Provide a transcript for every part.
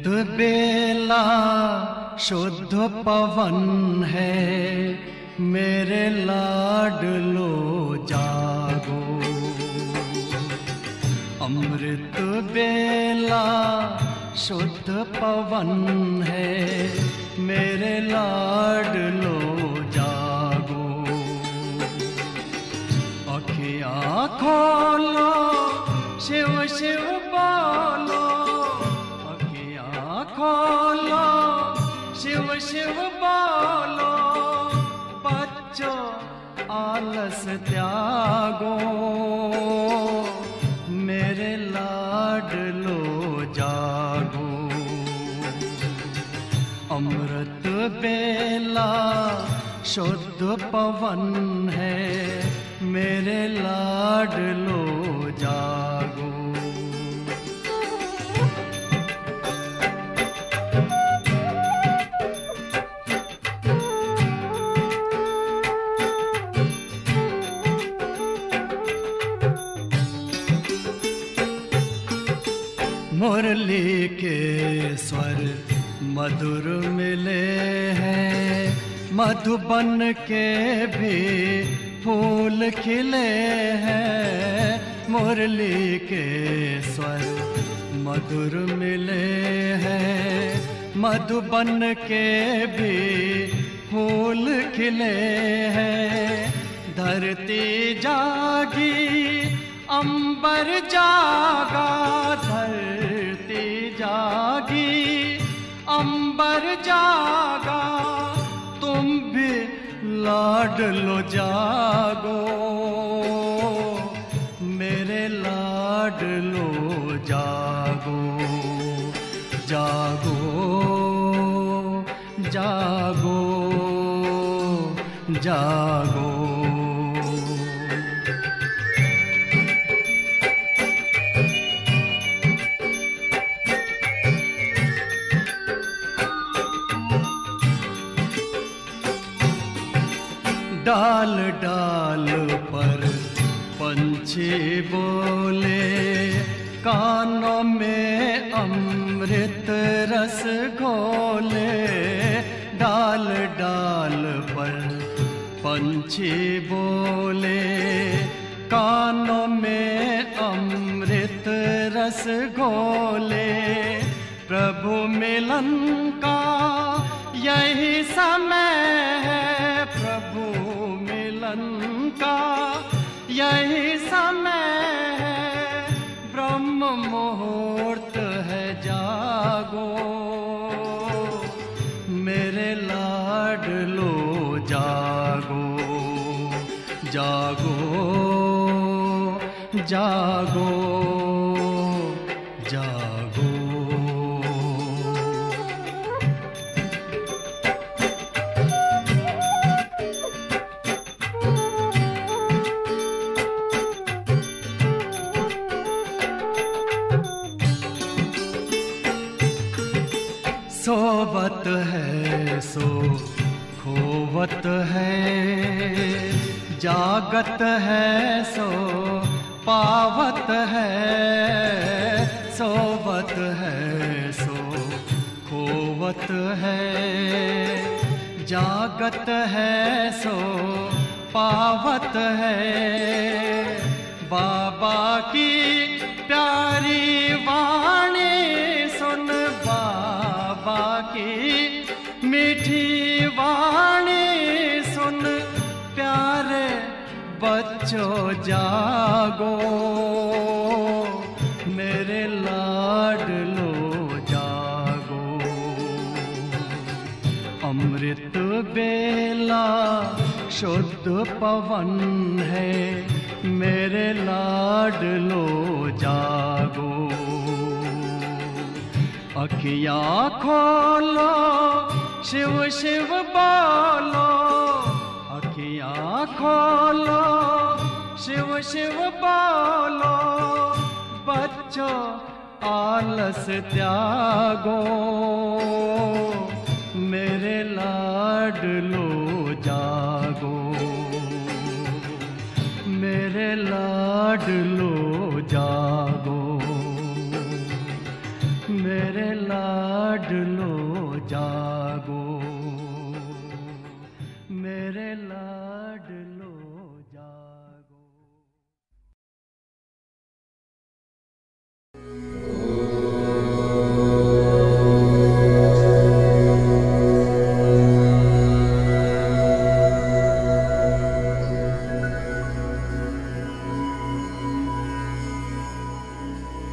अमृत बेला शुद्ध पवन है मेरे लाडलो जागो अमृत बेला शुद्ध पवन है मेरे लाडलो जागो अखियाँ खोलो शिव शिव बोलो अखियाँ खोलो शिव शिव बोलो बच्चों आलस त्यागो मेरे लाडलो जागो अमृत बेला शुद्ध पवन है मेरे लाडलो जागो मुरली के स्वर मधुर मिले हैं मधुबन के भी फूल खिले हैं मुरली के स्वर मधुर मिले हैं मधुबन के भी फूल खिले हैं धरती जागी अंबर जागा धरती जागी अंबर जागा तुम भी लाड लो जागो मेरे लाड लो जागो जागो जागो जागो डाल डाल पर पंछी बोले कानों में अमृत रस घोले डाल डाल पर पंछी बोले कानों में अमृत रस घोले प्रभु मिलन का यही समय है प्रभु मिलन का यही समय है ब्रह्म मुहूर्त है जागो मेरे लाडलो जागो जागो जागो जागो सोवत है सो खोवत है जागत है सो पावत है सोवत है सो खोवत है जागत है सो पावत है बाबा की प्यारी वाणी सुन बाबा की मीठी वाणी सुन प्यारे बच्चों जागो मेरे लाडलो जागो अमृत बेला शुद्ध पवन है मेरे लाडलो जागो अखियाँ खोलो शिव शिव बोलो अखियाँ खोलो शिव शिव बोलो बच्चों आलस त्यागो मेरे लाडलो जागो मेरे लाडलो जागो मेरे लाड जागो मेरे लाडलो जागो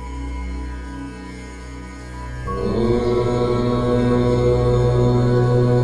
ॐ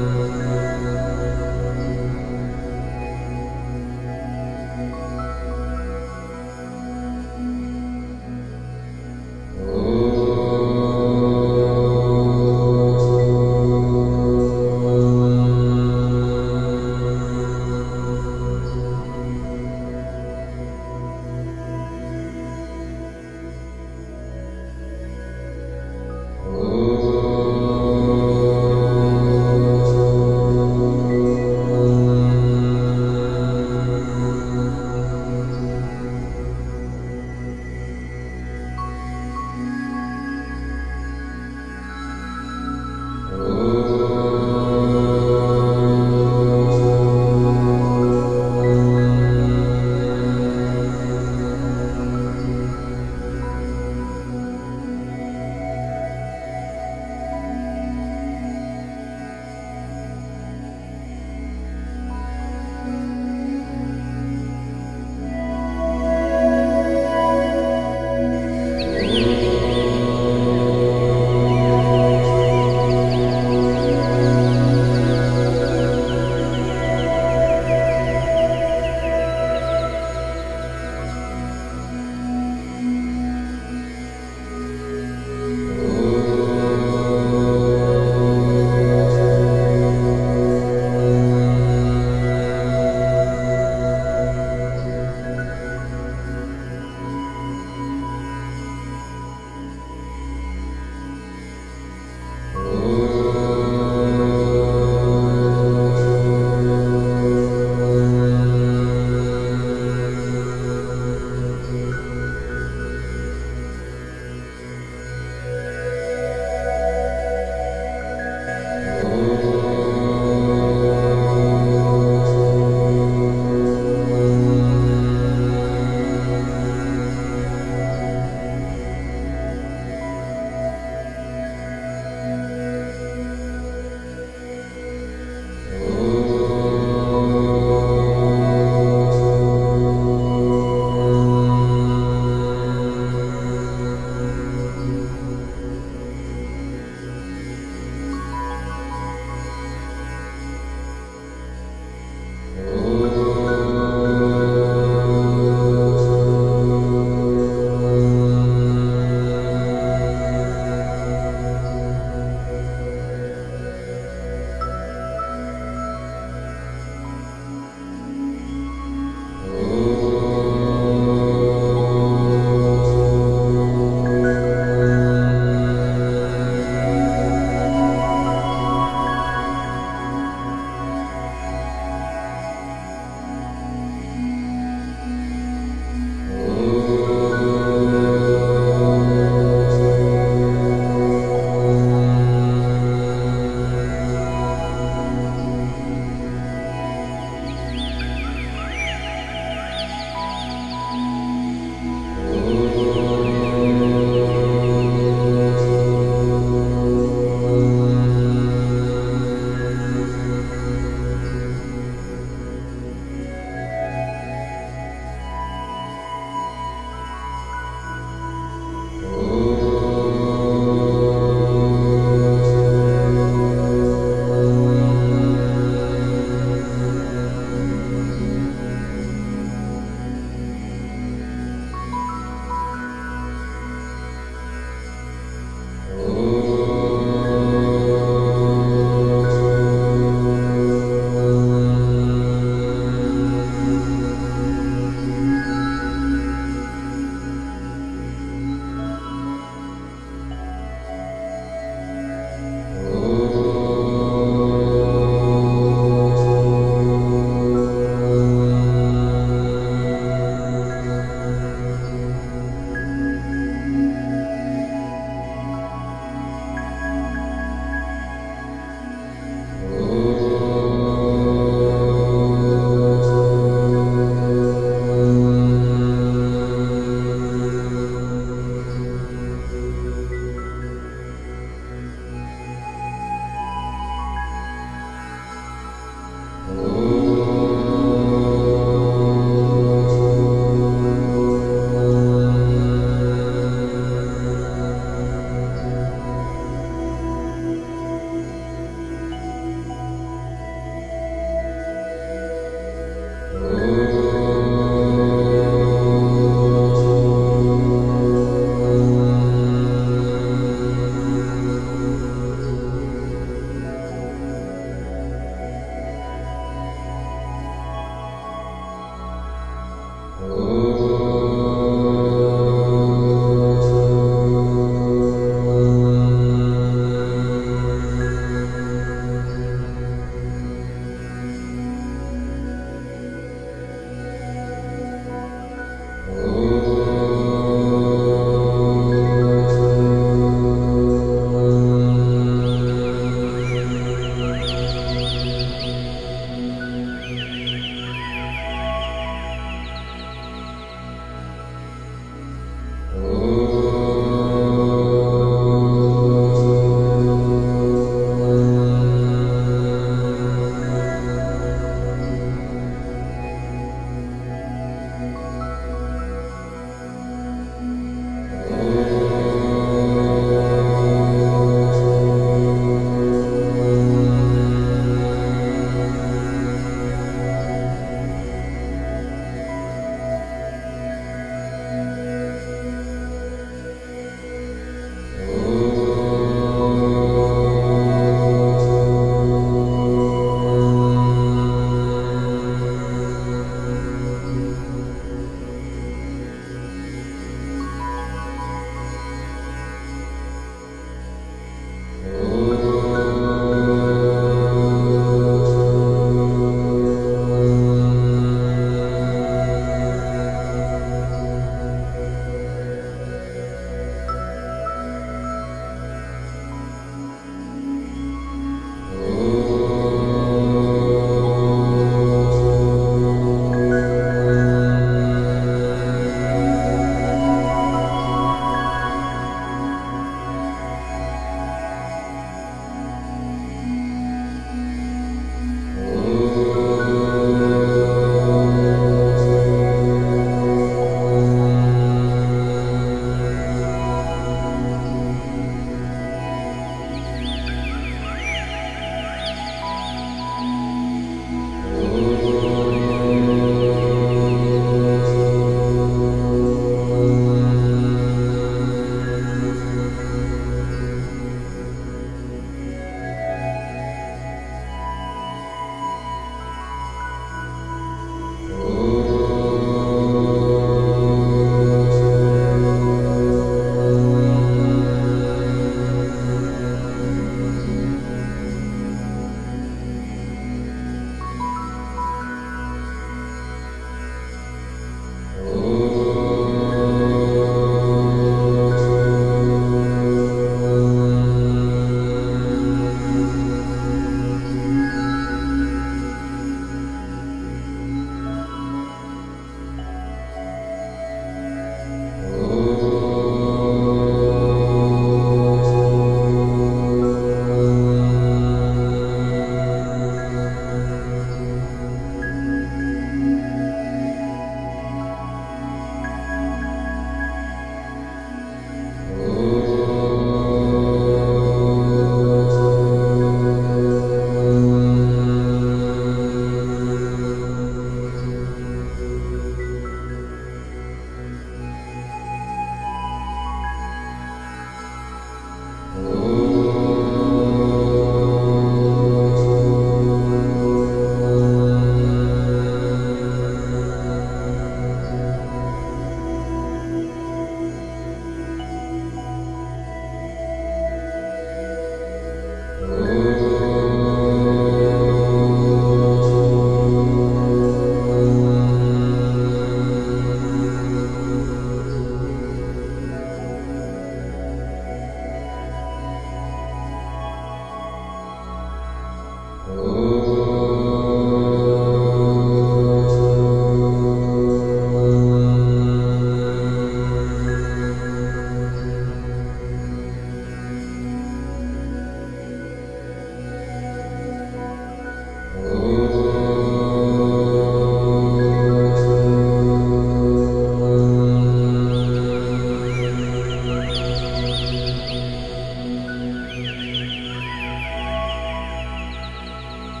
ഓ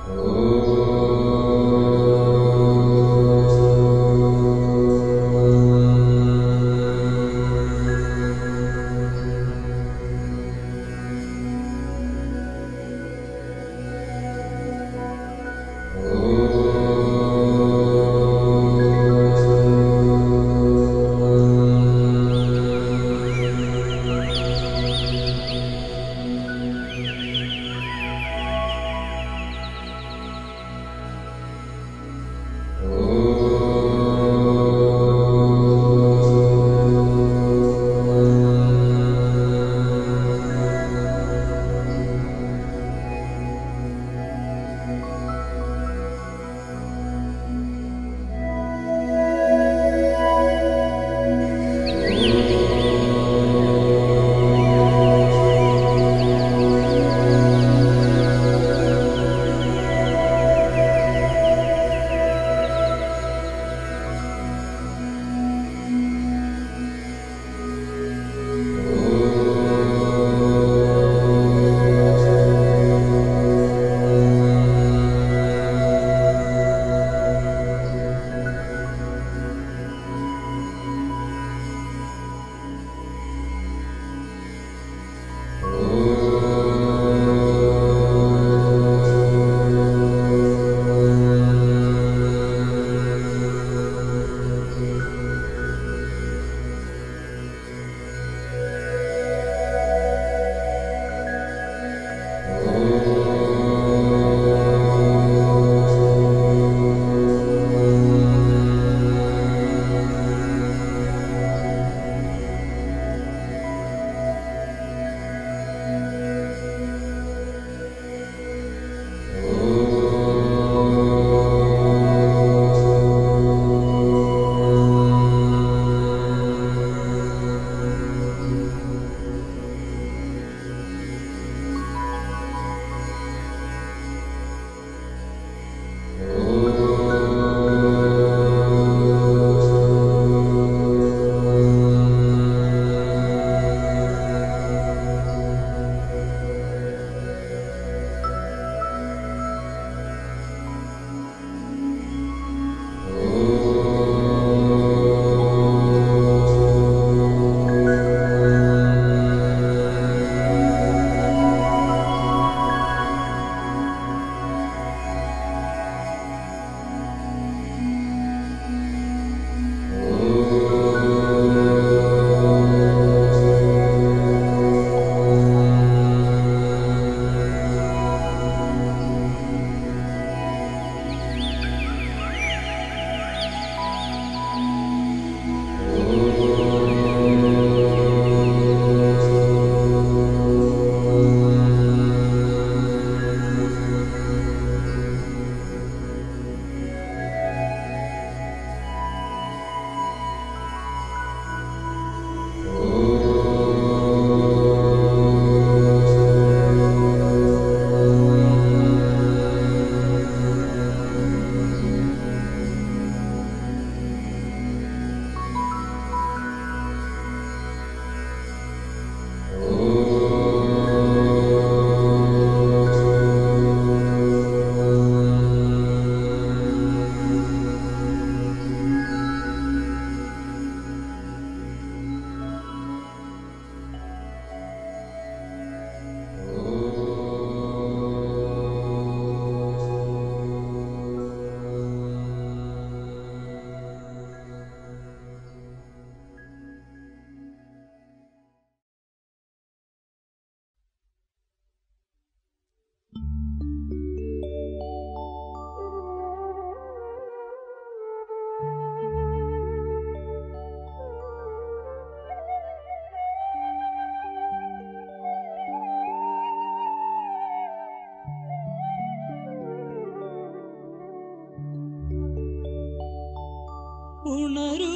ഉണരൂ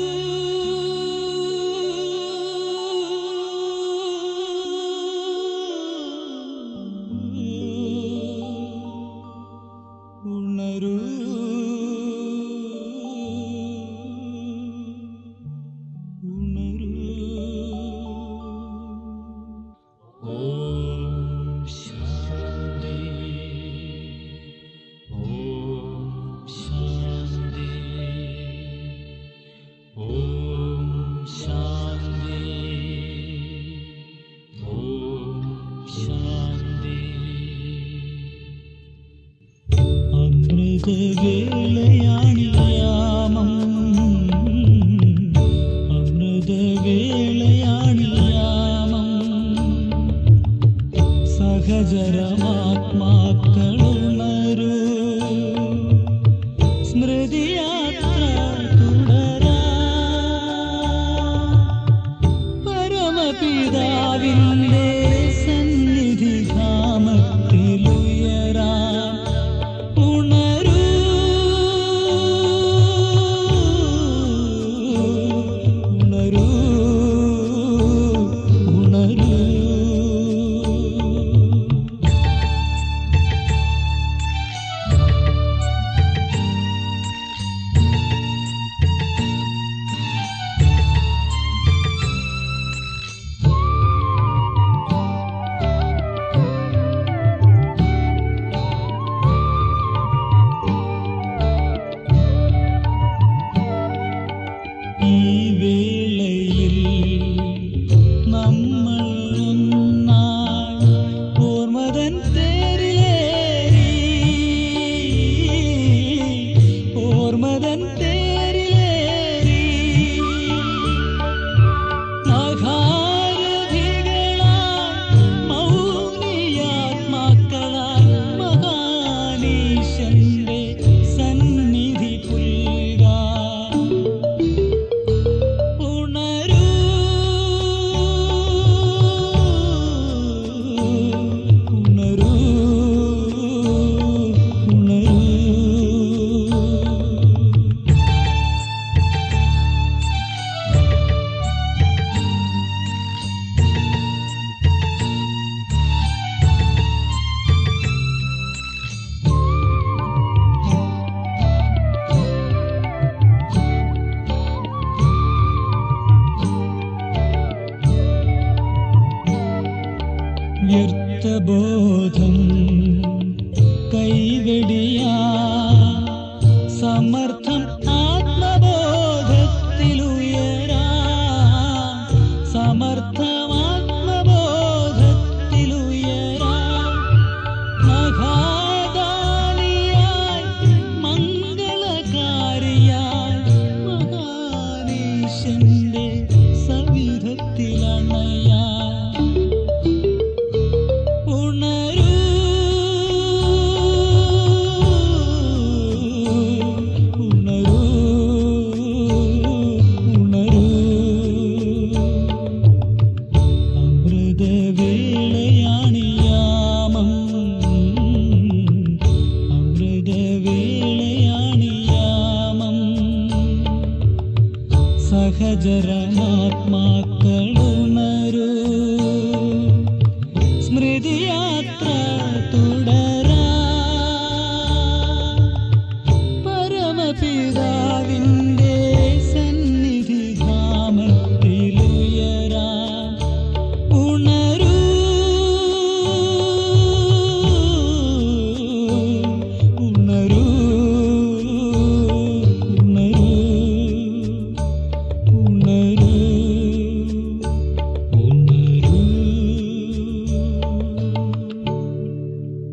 ഉണരൂ ഉണരൂ ഓം ശാന്തി അമൃതവേളയാണിയാമം അമൃതവേളയാണിയാമം സഹചരമാത്മാക്കളുണരൂ സ്മൃതിയാത്ര തുടരാ പരമപിതാവിന്റെ സന്നിധി ധാമത്തിലുയരാ ഉണരൂ ഉണരൂ ഉണരൂ ഈ വേളയിൽ നമ്മൾ ഒന്നായി ഓർമ്മതൻ തേരിലേറി ഓർമ്മതൻ തേരിലേറി മഹാരഥികളായി മൗനിയാത്മാക്കളായി മഹാനീശന്റെ സന്നിധി പുൽകാൻ ഉണരൂ ഉണരൂ ഉണരൂ വ്യർത്ഥബോധം കൈവെടിയാ സമർത്ഥം ആത്മബോധത്തിലുയരാ സമർത്ഥം ആത്മബോധത്തിലുയരാ മഹാദാനിയായി മംഗളകാരിയായി മഹാനീശന്റെ സവിധത്തിലണയാ ഉണരൂ ഉണരൂ ഉണരൂ അമൃതവേളയാണിയാമം അമൃതവേളയാണിയാമം സഹചരമാത്മാക്കളുണരൂ സ്മൃതിയാത്ര തുടരാ പരമപിതാവിന്റെ സന്നിധി ധാമത്തിലുയരാ ഉണരൂ ഉണരൂ ഉണരൂ ഉണരൂ ഉണരൂ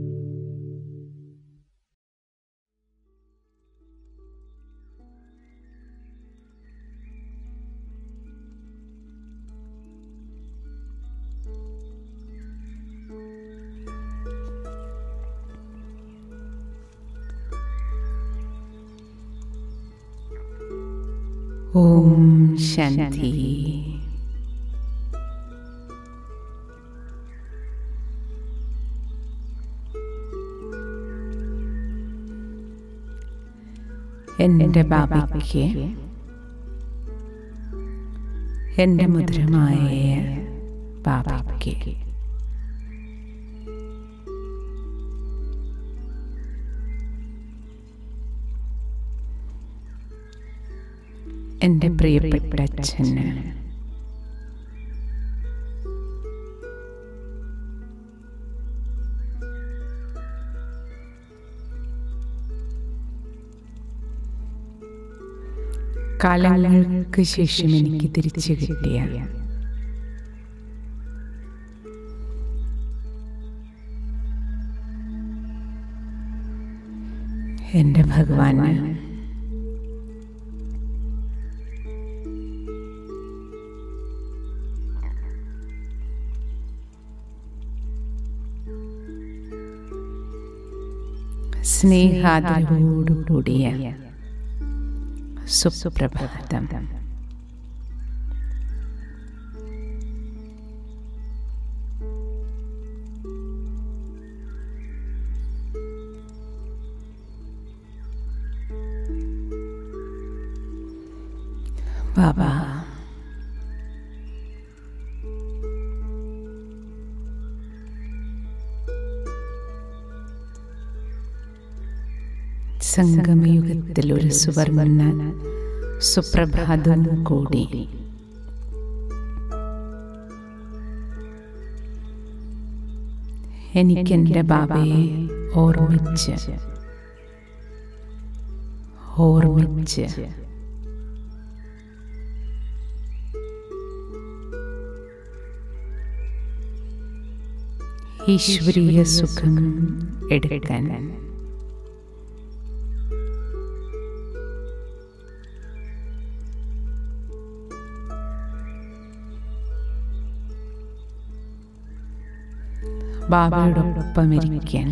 ഓം ശാന്തി എൻ്റെ ബാബയ്ക്ക് എൻ്റെ മധുരമായ ബാബയ്ക്ക് എൻ്റെ പ്രിയപ്പെട്ട അച്ഛന് കാലങ്ങൾക്ക് ശേഷം എനിക്ക് തിരിച്ചു കിട്ടിയ എൻ്റെ ഭഗവാന് സ്നേഹാദരവോടുകൂടിയ സുപ്രഭാതം ബാബ സംഗമയുഗത്തിൽ ഒരു സുവർണ സുപ്രഭാതം കൂടി എനിക്കെൻ്റെ ബാബയെ ഓർമ്മിച്ച് ഓർമ്മിച്ച് ഈശ്വരീയ സുഖം എടുക്കാൻ ബാബയോടൊപ്പം ഇരിക്കാൻ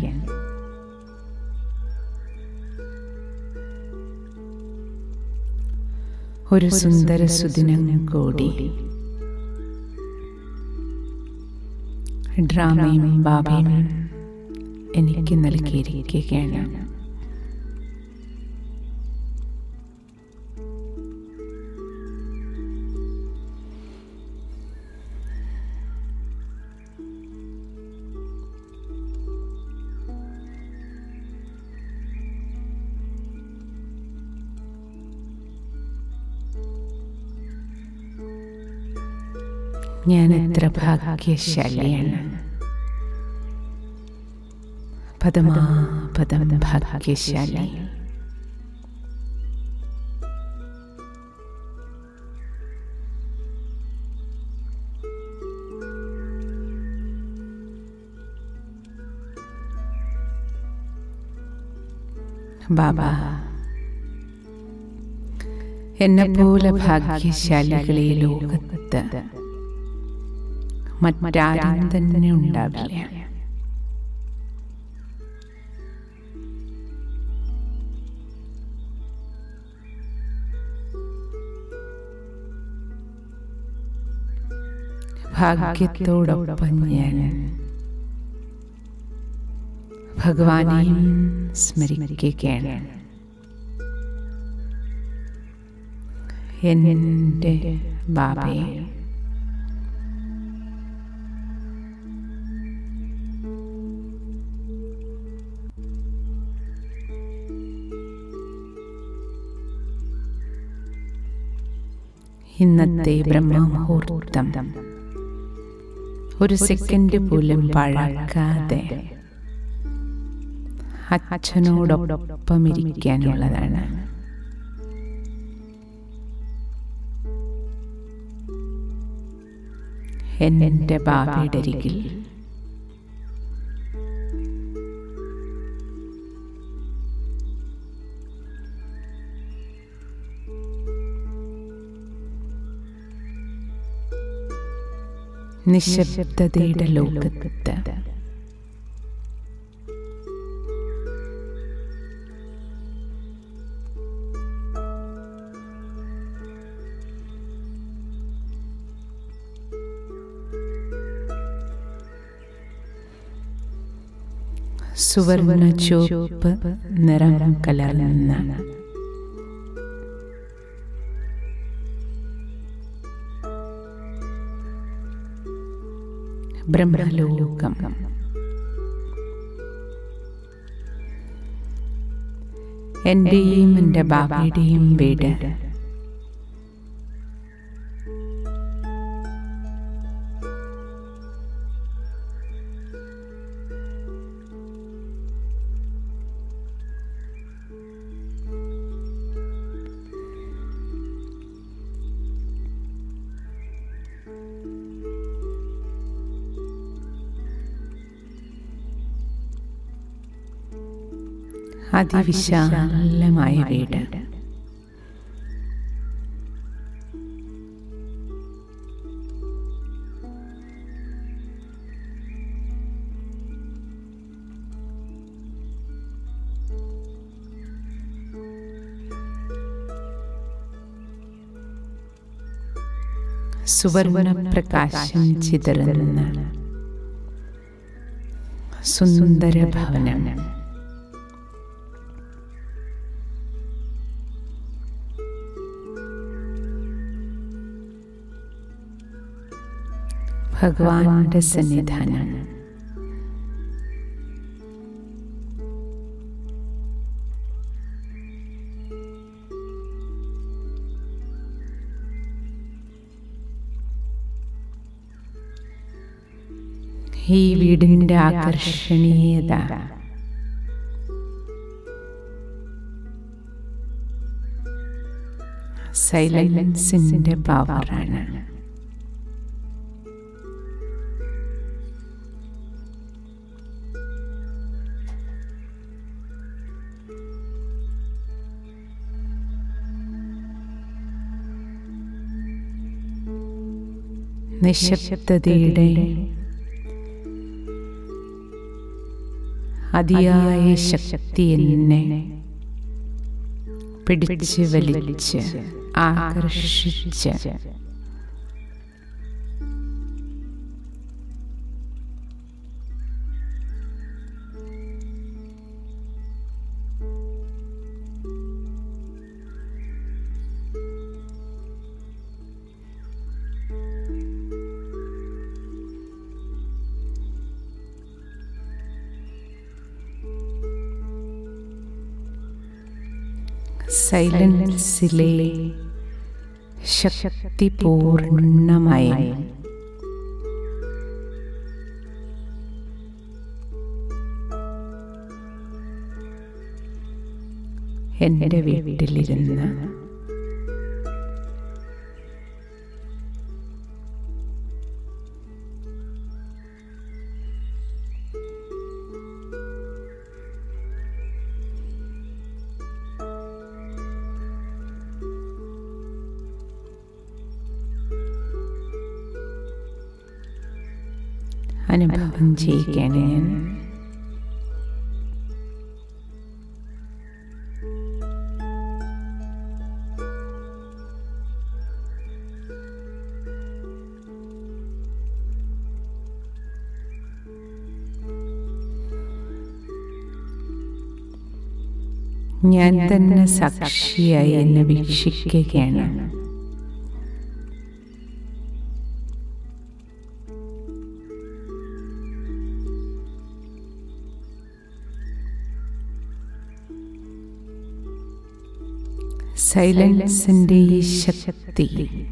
ഒരു സുന്ദര സുദിനം കൂടി ഡ്രാമയും ബാബയും എനിക്ക് നൽകിയിരിക്കുകയാണ് ഞാൻ എത്ര ഭാഗ്യശാലിയാണ് പദമാപദം ഭാഗ്യശാലി ബാബ എന്നെ പോലെ ഭാഗ്യശാലികളെ ഈ ലോകത്ത് മറ്റാരും തന്നെ ഉണ്ടാവില്ല ഭാഗ്യത്തോടൊപ്പം ഞാൻ ഭഗവാനെയും സ്മരിക്കുകയാണ് എൻ്റെ ബാബയെ ഇന്നത്തെ ബ്രഹ്മമുഹൂർത്തം ഒരു സെക്കൻഡ് പോലും പഴക്കാതെ അച്ഛനോടൊപ്പം ഇരിക്കാനുള്ളതാണ് എൻ്റെ ബാബയുടെ അരികിൽ നിശബ്ദതയുടെ ലോകത്ത് സുവർണ ചുവപ്പ് നിറം കലർന്ന ബ്രഹ്മലോകം എൻ്റെയും എൻ്റെ ബാബയുടെയും വീട് അതിവിശാലമായ വീട് സുവർണ പ്രകാശം ചിതറുന്ന സുന്ദര ഭവനം ഭഗവാന്റെ സന്നിധാനം ഈ വീടിൻ്റെ ആകർഷണീയത സൈലൻസിൻ്റെ പവറാണ് നിശബ്ദതയുടെ അതിയായ ശക്തി എന്നെ പിടിച്ച് വലിച്ച് ആകർഷിച്ച് സൈലൻസിലെ ശക്തി പൂർണ്ണമായി എൻ്റെ വീട്ടിലിരുന്ന് അനുഭവം ചെയ്യിക്കുകയാണ് ഞാൻ ഞാൻ തന്നെ സാക്ഷിയായി എന്നെ വീക്ഷിക്കുകയാണ് സൈലൻസിൻ്റെ ഈ ശക്തി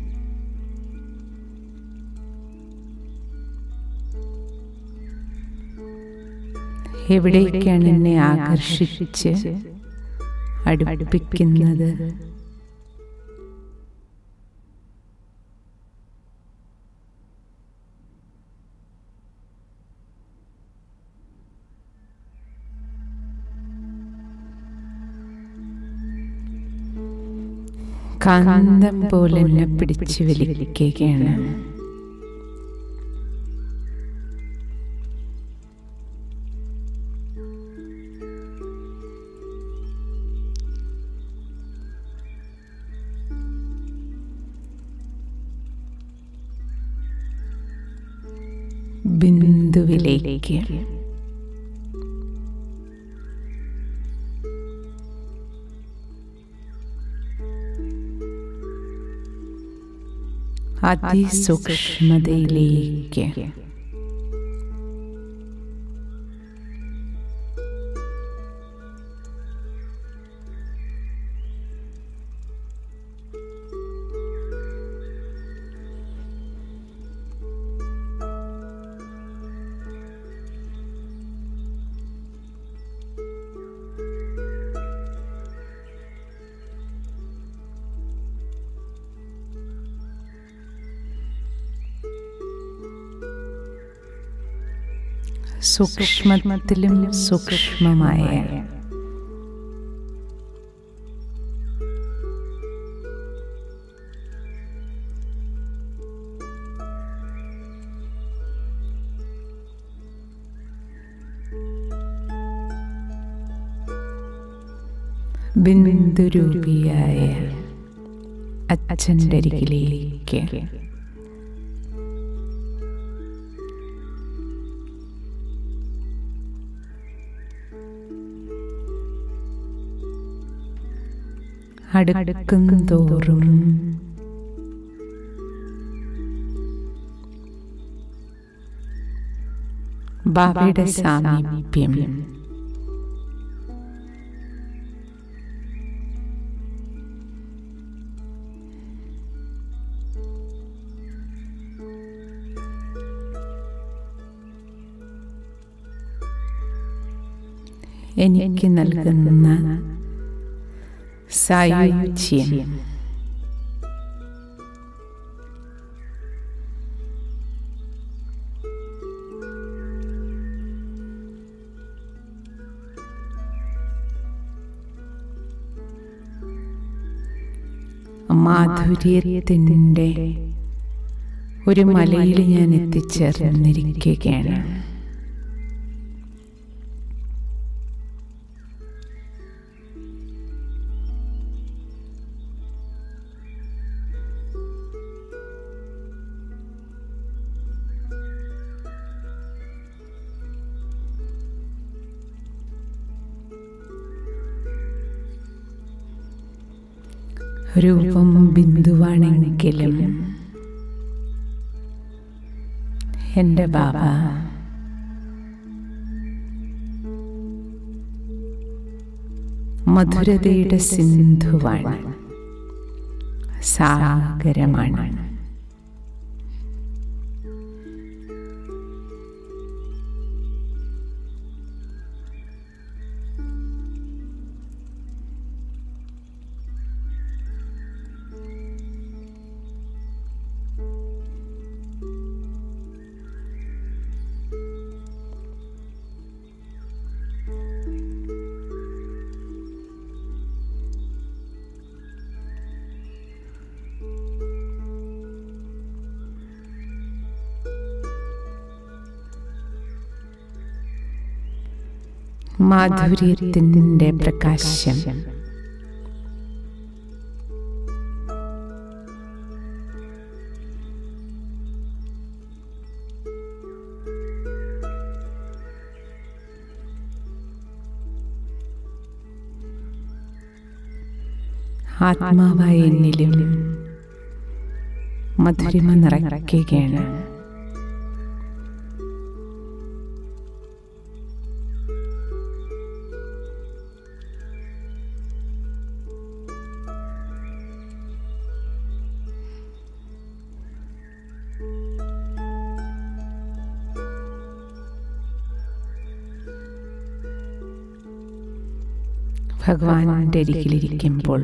എവിടേക്കാണ് എന്നെ ആകർഷിച്ച് അടുപ്പിക്കുന്നത് കാന്തം പോലെ എന്നെ പിടിച്ചു വലിക്കുകയാണ് ബിന്ദുവിലേക്ക് അതിസൂക്ഷ്മതയിലേക്ക് സൂക്ഷ്മത്തിലും സൂക്ഷ്മമായ ബിന്ദുരൂപിയായ അച്ഛൻ്റെ അരികിലേക്ക് അടുക്കും തോറും ബാബയുടെ സാമീപ്യം എനിക്ക് നൽകുന്ന സായുജ്യം മാധുര്യത്തിൻ്റെ ഒരു മലയിൽ ഞാൻ എത്തിച്ചേർന്നിരിക്കുകയാണ് രൂപം ബിന്ദുവാണെങ്കിലും എൻ്റെ ബാബ മധുരതയുടെ സിന്ധുവാണ് സാഗരമാണ് മാധുര്യത്തിൻ്റെ പ്രകാശം ആത്മാവായ എന്നിലും മധുരിമ നിറയ്ക്കുകയാണ് ഭഗവാന്റെ അരികിലിരിക്കുമ്പോൾ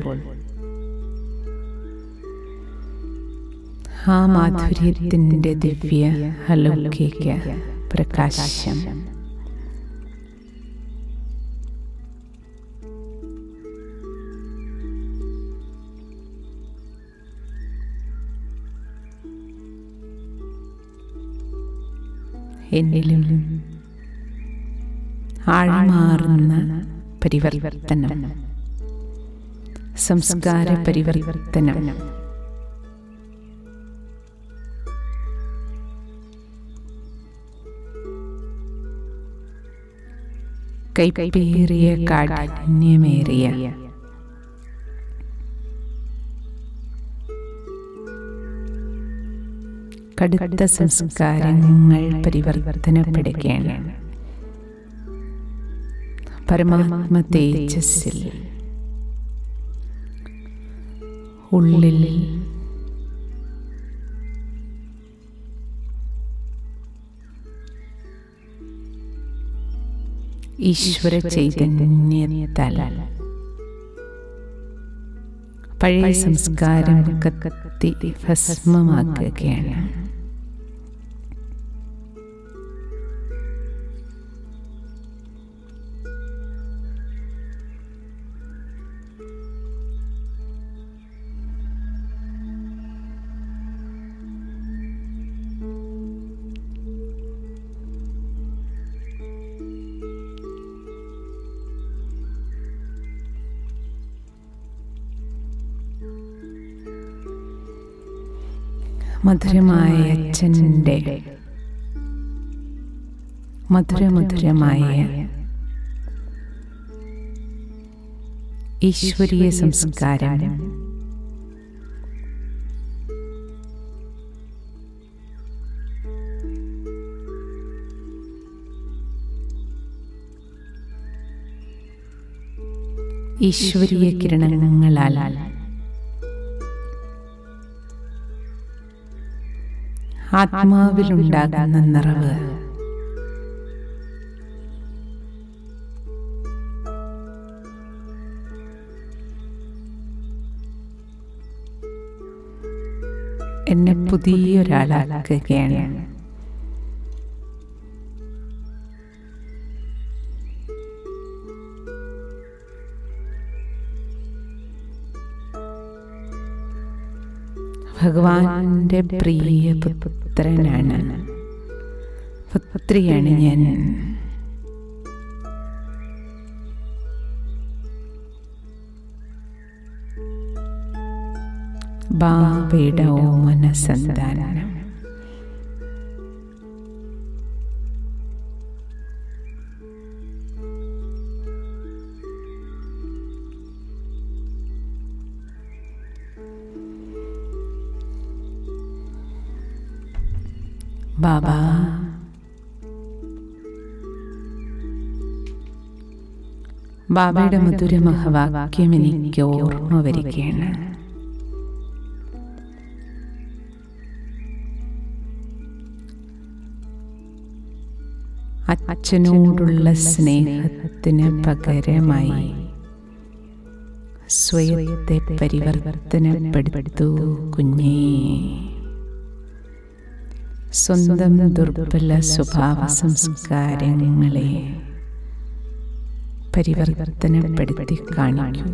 ആ മാധുര്യത്തിൻ്റെ ദിവ്യ അലൗകിക പ്രകാശം എന്നിലും ആഴമാറുന്ന പരിവർത്തനം സംസ്കാര പരിവർത്തനം കൈപ്പേറിയ കാഠിന്യമേറിയ കടുത്ത സംസ്കാരങ്ങൾ പരിവർത്തനപ്പെടുകയാണ് പരമാത്മ തേജസ്സിൽ ഉള്ളിൽ ഈശ്വര ചൈതന്യത്താൽ പഴയ സംസ്കാരം കത്തി ഭസ്മമാക്കുകയാണ് മധുരമായ അച്ഛൻ്റെ മധുരമധുരമായ ഈശ്വരീയ സംസ്കാരം ഈശ്വരീയ കിരണങ്ങളാൽ ആത്മാവിലുണ്ടാകുന്ന നിറവ് എന്നെ പുതിയൊരാളാക്കുകയാണ് ഭഗവാന്റെ പ്രിയ പുത്രനാണ് പുത്രിയാണ് ഞാൻ ബാബയുടെ ഓമന സന്താനം ബാബ ബാബയുടെ മധുരമഹവാക്യം എനിക്ക് ഓർമ്മ വരികയാണ് അച്ഛനോടുള്ള സ്നേഹത്തിന് പകരമായി സ്വയത്തെ പരിവർത്തനപ്പെടുത്തൂ കുഞ്ഞേ സ്വന്തം ദുർബല സ്വഭാവ സംസ്കാരങ്ങളെ പരിവർത്തനപ്പെടുത്തി കാണിക്കൂ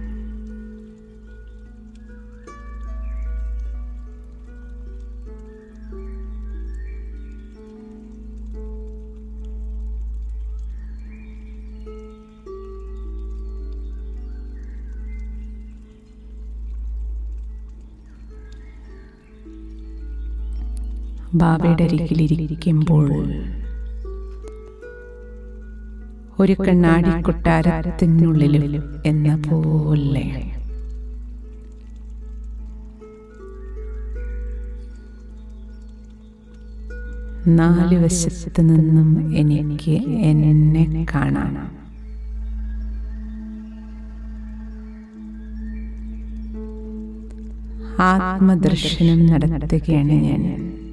ബാബയുടെ അരികിലിരിക്കുമ്പോൾ ഒരു കണ്ണാടി കൊട്ടാരത്തിനുള്ളിലും എന്ന പോലെ നാല് വശത്ത് നിന്നും എനിക്ക് എന്നെ കാണാം ആത്മദർശനം നടത്തുകയാണ് ഞാൻ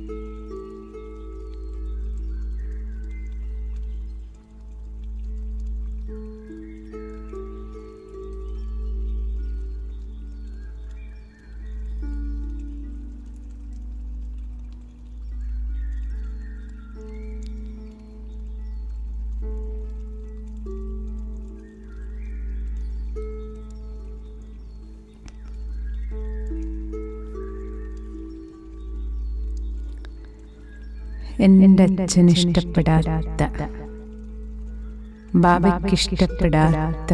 എൻ്റെ അച്ഛൻ ഇഷ്ടപ്പെടാത്ത ബാബയ്ക്ക് ഇഷ്ടപ്പെടാത്ത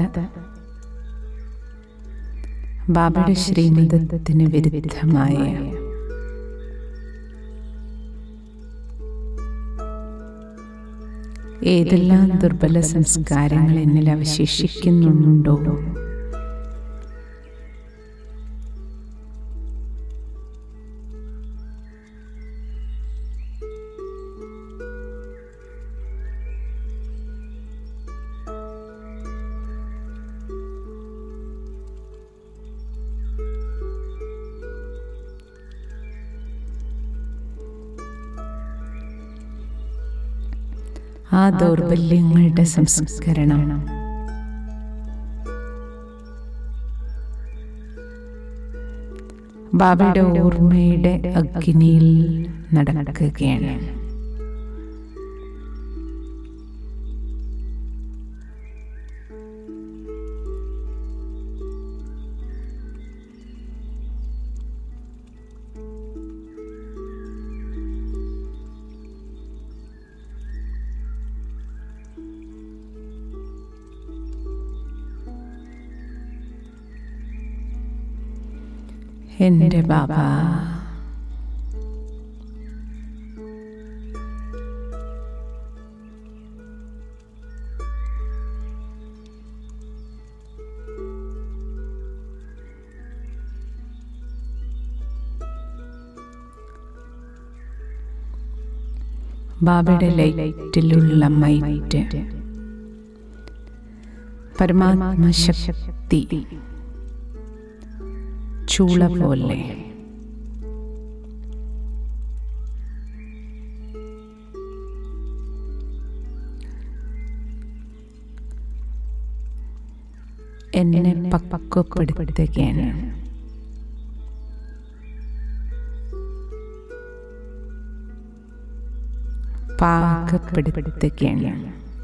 ബാബയുടെ ശ്രീമതത്തിന് വിരുദ്ധമായ ഏതെല്ലാം ദുർബല സംസ്കാരങ്ങൾ എന്നിൽ അവശേഷിക്കുന്നുണ്ടോ ആ ദൗർബല്യങ്ങളുടെ സംസ്കരണം ബാബയുടെ ഓർമ്മയുടെ അഗ്നിയിൽ നടക്കുകയാണ് എൻ്റെ ബാബ ബാബയുടെ ലൈറ്റിലുള്ള മൈറ്റ് പരമാത്മശക്തി ചൂള പോലെ എന്നെ പക്വപ്പെടുത്തുകയാണ് പാകപ്പെടുത്തുകയാണ്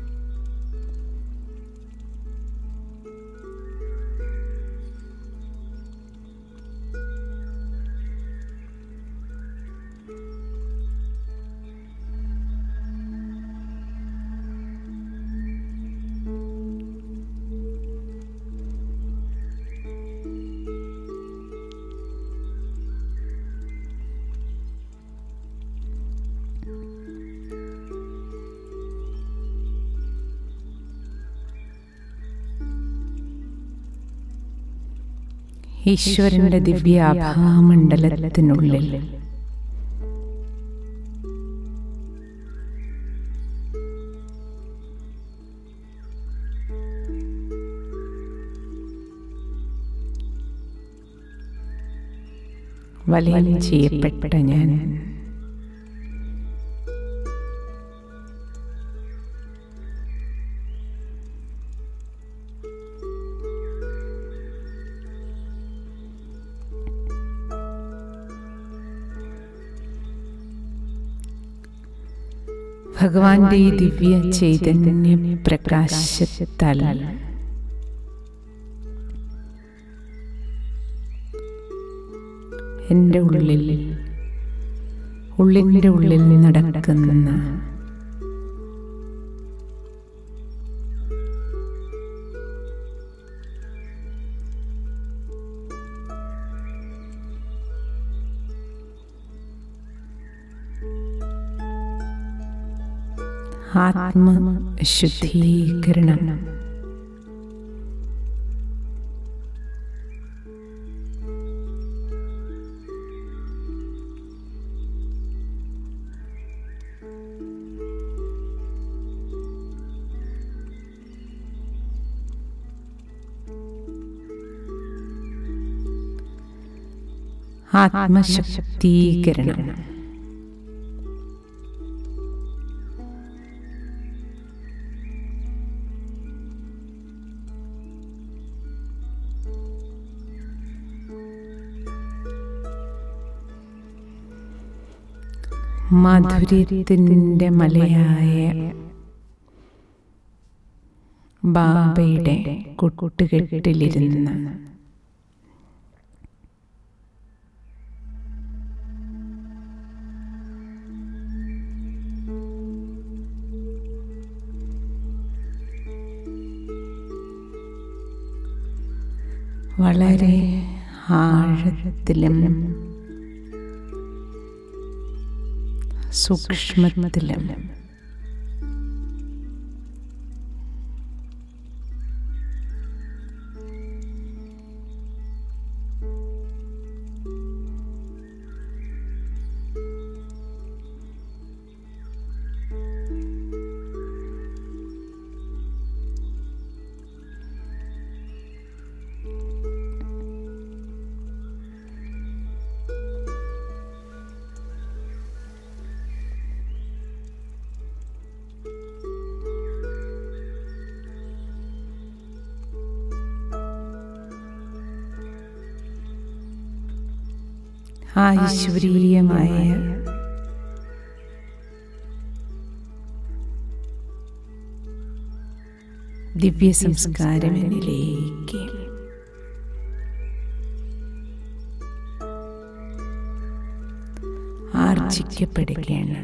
ഈശ്വരന്റെ ദിവ്യാഭാമണ്ഡലത്തിനുള്ളിൽ വലയം ചെയ്യപ്പെട്ട ഞാൻ ഭഗവാന്റെ ഈ ദിവ്യ ചൈതന്യ പ്രകാശത്താൽ എൻ്റെ ഉള്ളിൽ ഉള്ളിൻ്റെ ഉള്ളിൽ നടക്കുന്ന ആത്മശുദ്ധീകരണം ആത്മശക്തീകരണം മാധുര്യത്തിൻ്റെ മലയായ ബാബയുടെ കുട്ടുകെട്ടിലിരുന്ന് വളരെ ആഴത്തിലും സൂക്ഷ്മത്തിലും ആ ഈശ്വരീയമായ ദിവ്യ സംസ്കാരം എന്നിലേക്ക് ആർജിക്കപ്പെടുകയാണ്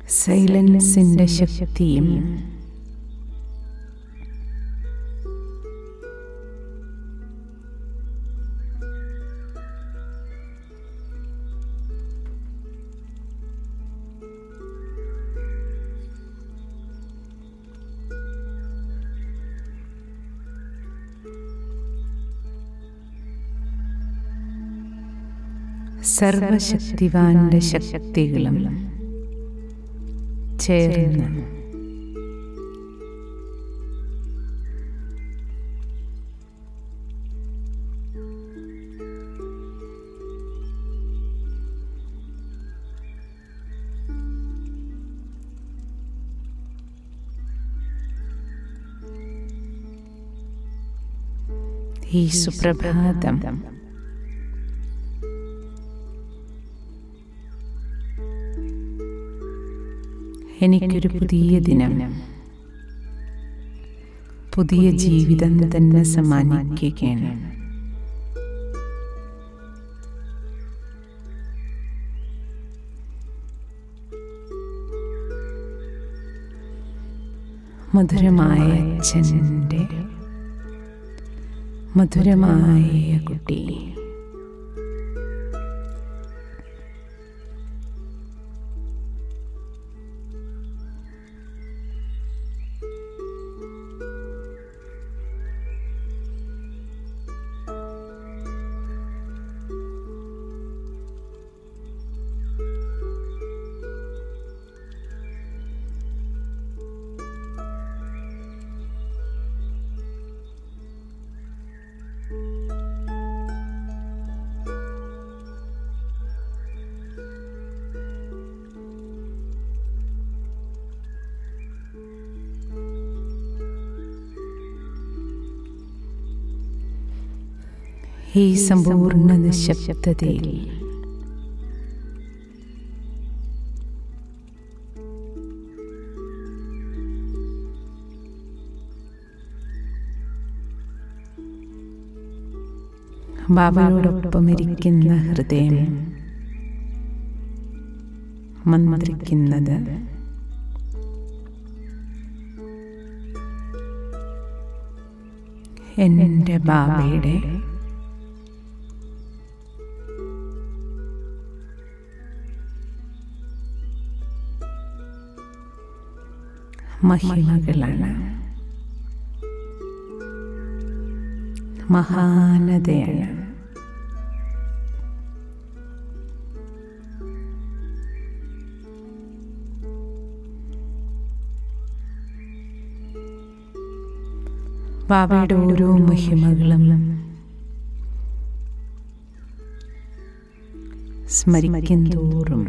സൈലൻസിൻ്റെ ശക്തിയും സർവശക്തിവാന്റെ ശക്തികളും ചേർന്ന് ഈ സുപ്രഭാതം എനിക്കൊരു പുതിയ ദിനം പുതിയ ജീവിതം തന്നെ സമ്മാനിക്കുകയാണ് മധുരമായ അച്ഛൻ്റെ മധുരമായ കുട്ടി ഈ സമ്പൂർണ്ണ നിശബ്ദതയിൽ ബാബയോടൊപ്പം ഇരിക്കുന്ന ഹൃദയം മന്ത്രിക്കുന്നത് എൻ്റെ ബാബയുടെ മഹിമകളാണ് മഹാനതയാണ് ബാബയുടെ ഓരോ മഹിമകളും സ്മരിക്കും തോറും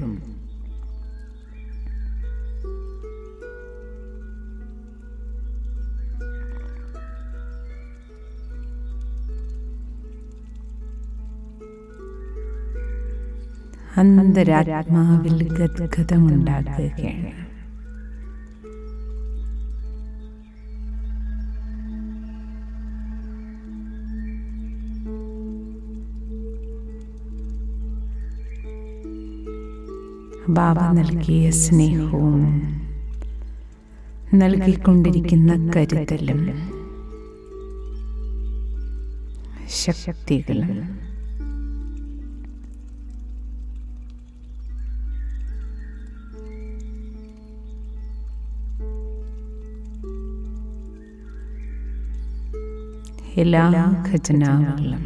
അന്തരാത്മാവിൽ ഗദ്ഗതമുണ്ടാക്കുകയാണ് ബാബ നൽകിയ സ്നേഹവും നൽകിക്കൊണ്ടിരിക്കുന്ന കരുതലും ശക്തികളും എല്ലാ ഖജനാവുകളും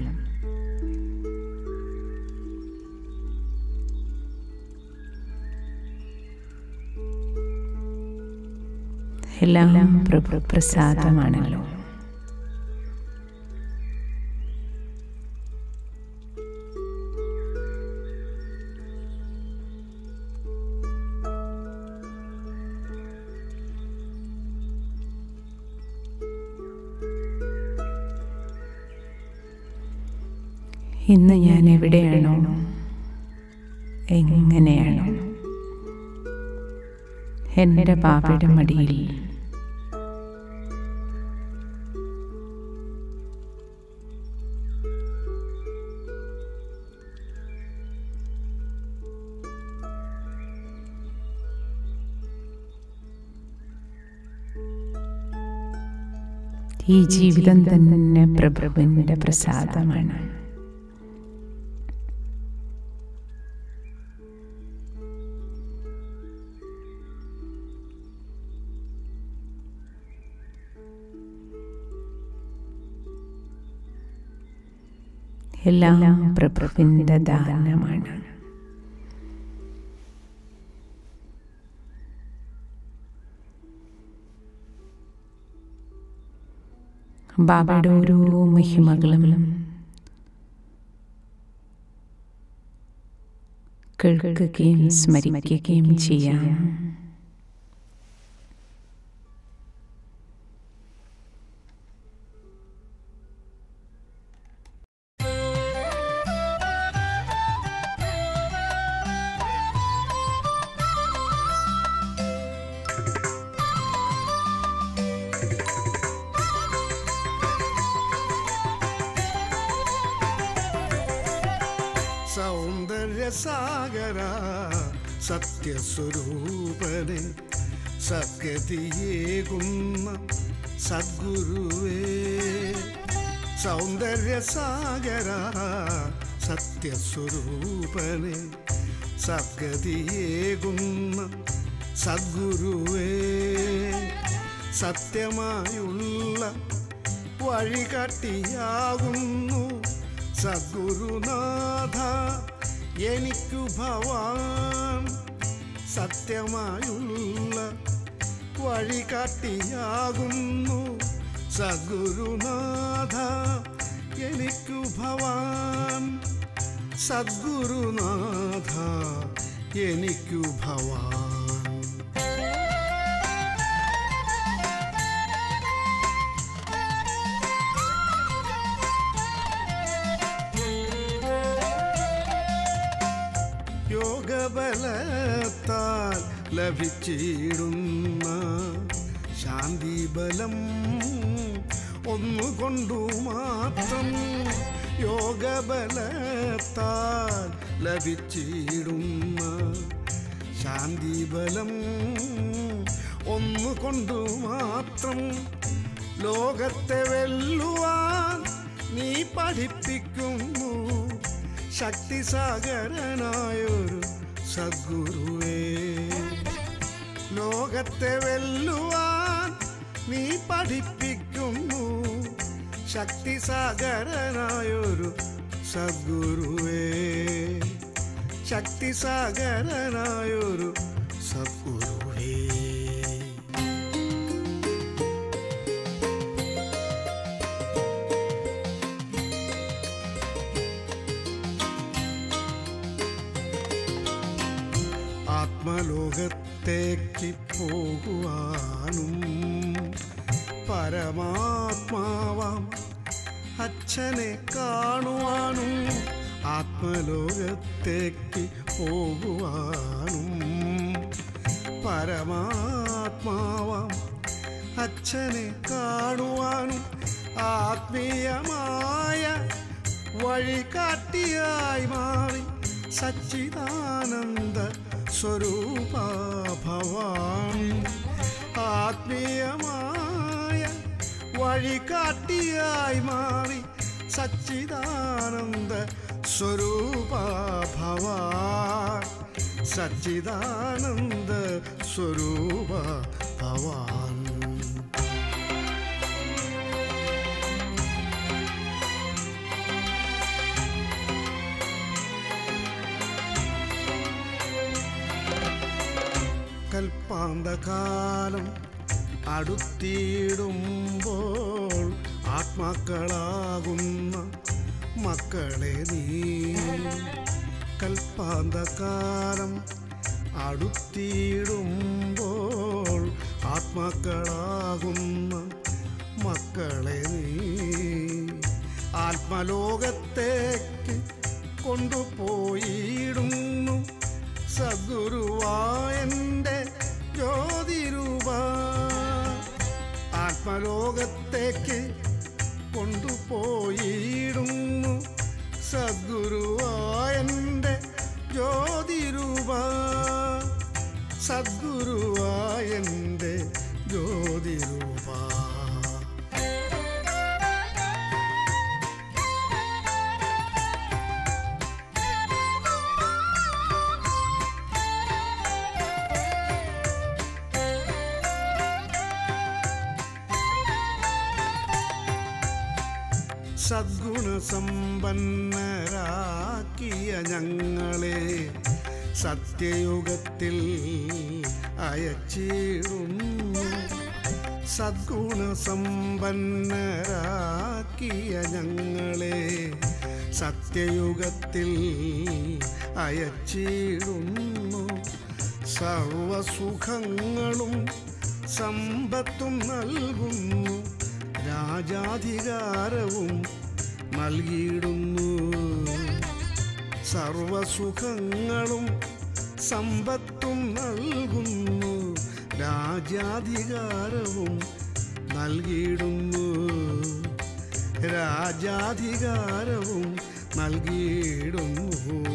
എല്ലാം പ്രഭു പ്രസാദമാണല്ലോ ഇന്ന് ഞാൻ എവിടെയാണോ എങ്ങനെയാണോ എൻ്റെ പാപയുടെ മടിയിൽ ഈ ജീവിതം തന്നെ പ്രഭുവിൻ്റെ പ്രസാദമാണ് എല്ലാം പ്രഭുവിൻ്റെ ദാനമാണ് ബാബയുടെ ഓരോ മഹിമകളും കേൾക്കുകയും സ്മരിക്കുകയും ചെയ്യാം സൗന്ദര്യസാഗര സത്യസ്വരൂപനെ സത്യതിയേകുന്ന സദ്ഗുരുവേ സൗന്ദര്യസാഗര സത്യസ്വരൂപനെ സദ്ഗതിയേകുന്ന സദ്ഗുരുവേ സത്യമായുള്ള വഴികാട്ടിയാകുന്നു സദ്ഗുരുനാഥ എനിക്കു ഭവാൻ സത്യമായുള്ള വഴികാട്ടിയാകുന്നു സദ്ഗുരുനാഥ എനിക്കു ഭവാൻ സദ്ഗുരുനാഥ എനിക്കു ഭവാൻ യോഗബലത്താൽ ലഭിച്ചിടുന്ന ശാന്തിബലം ഒന്നുകൊണ്ടു മാത്രം യോഗബലത്താൽ ലഭിച്ചിടുന്ന ശാന്തിബലം ഒന്നുകൊണ്ടു മാത്രം ലോകത്തെ വെല്ലുവാൻ നീ പഠിപ്പിക്കുന്നു ശക്തിസാഗരനായൊരു സദ്ഗുരുവേ ലോകത്തെ വെല്ലുവാൻ നീ പഠിപ്പിക്കുന്നു ശക്തിസാഗരനായൊരു സദ്ഗുരുവേ ശക്തിസാഗരനായൊരു സദ്ഗുരുവേ ആത്മലോകത്തേക്ക് പോകുവാനും പരമാത്മാവാം അച്ഛനെ കാണുവാനും ആത്മലോകത്തേക്ക് പോകുവാനും പരമാത്മാവാം അച്ഛനെ കാണുവാനും ആത്മീയമായ വഴികാട്ടിയായി മാറി സച്ചിദാനന്ദ സ്വരൂപ ഭവാൻ ആത്മീയമായ വഴികാട്ടിയായി മാറി സച്ചിദാനന്ദ സ്വരൂപ ഭവാൻ സച്ചിദാനന്ദ സ്വരൂപ ഭവാൻ കൽപ്പാന്തകാലം അടുത്തിടുമ്പോൾ ആത്മാക്കളാകുന്ന മക്കളെ നീ കൽപ്പാന്തകാലം അടുത്തിടുമ്പോൾ ആത്മാക്കളാകുന്ന മക്കളെ നീ ആത്മലോകത്തേക്ക് കൊണ്ടുപോയിടുന്നു സദ്ഗുരുവായൻ്റെ ജ്യോതിരൂപ ആത്മലോകത്തേക്ക് കൊണ്ടുപോയിടുന്നു സദ്ഗുരുവായൻ്റെ ജ്യോതിരൂപ സദ്ഗുരുവായൻ്റെ ജ്യോതിരൂപ സദ്ഗുണസമ്പന്നരാക്കിയ ഞങ്ങളെ സത്യയുഗത്തിൽ അയച്ചിടുന്നു സദ്ഗുണസമ്പന്നരാക്കിയ ഞങ്ങളെ സത്യയുഗത്തിൽ അയച്ചിടുന്നു സർവസുഖങ്ങളും സമ്പത്തും നൽകുന്നു രാജാധികാരവും നൽകിയിടുന്നു സർവസുഖങ്ങളും സമ്പത്തും നൽകുന്നു രാജാധികാരവും നൽകിയിടുന്നു രാജാധികാരവും നൽകിയിടുന്നു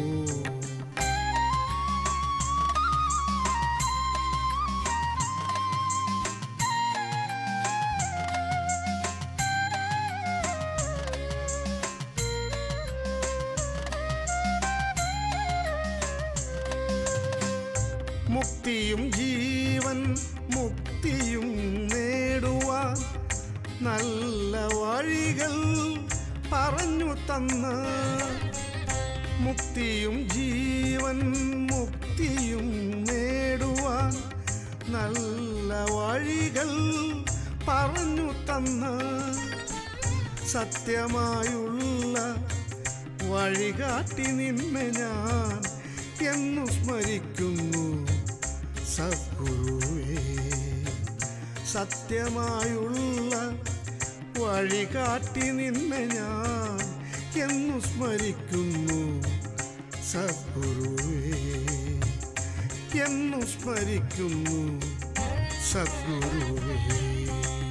മുക്തിയും ജീവൻ മുക്തിയും നേടുവാൻ നല്ല വഴികൾ പറഞ്ഞു തന്ന മുക്തിയും ജീവൻ മുക്തിയും നേടുവാൻ നല്ല വഴികൾ പറഞ്ഞു തന്ന സത്യമായുള്ള വഴികാട്ടി നിന്നെ ഞാൻ എന്നു സ്മരിക്കുന്നു സദ്ഗുരുവേ സത്യമായുള്ള വഴികാട്ടി നിന്നെ ഞാൻ എന്നു സ്മരിക്കുന്നു സദ്ഗുരുവേ എന്നു സ്മരിക്കുന്നു സദ്ഗുരുവേ